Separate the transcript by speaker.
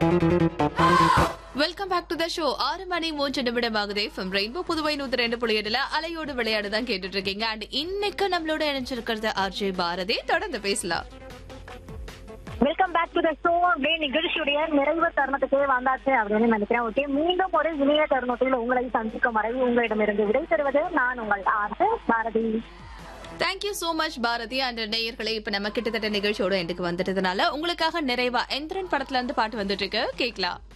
Speaker 1: welcome back to the show ஆறு மணி மூன்று நிமிடம் ஆகுது ஃப்ரம் ரெயின்போ புதுவை நூத்தி ரெண்டு புள்ளி எட்டுல அலையோடு விளையாடு தான் கேட்டுட்டு இருக்கீங்க அண்ட் இன்னைக்கு நம்மளோட இணைஞ்சிருக்கிறது ஆர்ஜே பாரதி தொடர்ந்து பேசலாம்
Speaker 2: welcome back to the show அப்படியே நிகழ்ச்சியுடைய நிறைவு தருணத்துக்கே வந்தாச்சு அப்படின்னு நினைக்கிறேன் ஓகே மீண்டும் ஒரு இணைய தருணத்தில் உங்களை சந்திக்கும் வரை உங்களிடமிருந்து விடை தருவது நான் உங்கள் ஆசை Bharathi
Speaker 1: thank you so much Bharathi and நேயர்களே இப்ப நம்ம கிட்டத்தட்ட நிகழ்ச்சியோட எண்டுக்கு வந்துட்டதுனால உங்களுக்காக நிறைவா எந்திரன் படத்துல இருந்து பாட்டு வந்துட்டு இருக்கு கேட்கலாம்